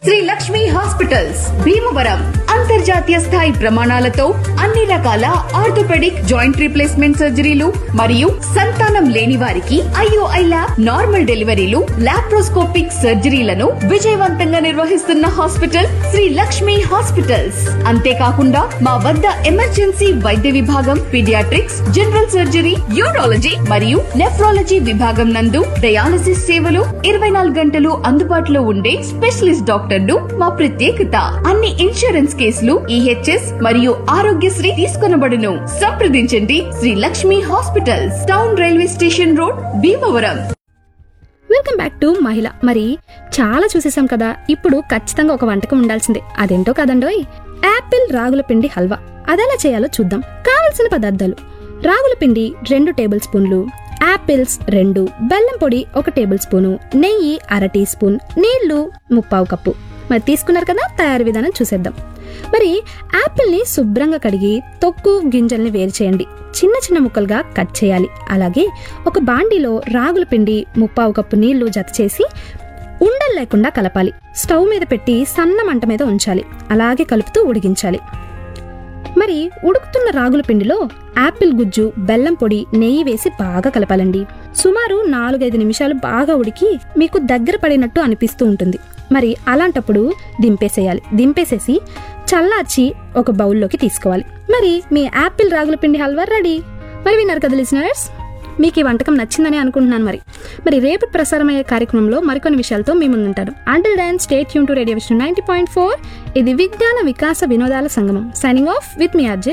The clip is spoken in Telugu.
శ్రీ లక్ష్మి హాస్పిటల్స్ భీమవరం అంతర్జాతీయ స్థాయి ప్రమాణాలతో అన్ని రకాల ఆర్థోపెడిక్ జాయింట్ రీప్లేస్మెంట్ సర్జరీలు మరియు సంతానం లేని వారికి ఐఓఐ ల్యాబ్ నార్మల్ డెలివరీలు లాప్రోస్కోపిక్ సర్జరీలను విజయవంతంగా నిర్వహిస్తున్న హాస్పిటల్ శ్రీ లక్ష్మి హాస్పిటల్స్ అంతేకాకుండా మా వద్ద ఎమర్జెన్సీ వైద్య విభాగం పీడియాట్రిక్స్ జనరల్ సర్జరీ యూరాలజీ మరియు నెఫ్రాలజీ విభాగం నందు డయాలసిస్ సేవలు ఇరవై నాలుగు గంటలు అందుబాటులో ఉండే స్పెషలిస్ట్ డాక్టర్లు మా ప్రత్యేకత అన్ని ఇన్సూరెన్స్ కేసులు ఈహెచ్ఎస్ మరియు ఆరోగ్యశ్రీ తీసుకొనబడును సంప్రదించండి Sri Lakshmi hospitals town railway station road Bhimavaram welcome back to Mahila మరి చాలా చూసేసాం కదా ఇప్పుడు ఖచ్చితంగా ఒక వంటకం ఉండాల్సిందే అదేంటో కదండోయ్ యాపిల్ రాగుల పిండి హల్వా అదెలా చేయాలో చూద్దాం కావలసిన పదార్థాలు రాగుల పిండి రెండు టేబుల్ స్పూన్లు యాపిల్స్ రెండు బెల్లం పొడి ఒక టేబుల్ స్పూను నెయ్యి అర టీ స్పూన్ నీళ్లు ముప్పావు కప్పు మరి తీసుకున్నారు కదా తయారీ విధానం చూసేద్దాం మరి యాపిల్ని శుభ్రంగా కడిగి తొక్కు గింజల్ని వేరు చేయండి చిన్న చిన్న ముక్కలుగా కట్ చేయాలి అలాగే ఒక బాండీలో రాగుల పిండి ముప్పావు కప్పు నీళ్లు జత చేసి ఉండలు లేకుండా కలపాలి స్టవ్ మీద పెట్టి సన్న మంట మీద ఉంచాలి అలాగే కలుపుతూ ఉడికించాలి మరి ఉడుకుతున్న రాగుల పిండిలో యాపిల్ గుజ్జు బెల్లం పొడి నెయ్యి వేసి బాగా కలపాలండి సుమారు నాలుగైదు నిమిషాలు బాగా ఉడికి మీకు దగ్గర పడినట్టు అనిపిస్తూ ఉంటుంది మరి అలాంటప్పుడు దింపేసేయాలి దింపేసేసి చల్లార్చి ఒక బౌల్లోకి తీసుకోవాలి మరి మీ యాపిల్ రాగుల పిండి హల్వా రెడీ మరి విన్నారు కదా లిసినర్స్ మీకు ఈ వంటకం నచ్చిందని అనుకుంటున్నాను మరి మరి రేపు ప్రసారమయ్యే కార్యక్రమంలో మరికొన్ని విషయాలతో మీ ముందుంటాను అంటిల్ దెన్ స్టేట్ యూన్ to radio Vishnu ninety point four ఇది విజ్ఞాన వికాస వినోదాల సంగమం signing off with me RJ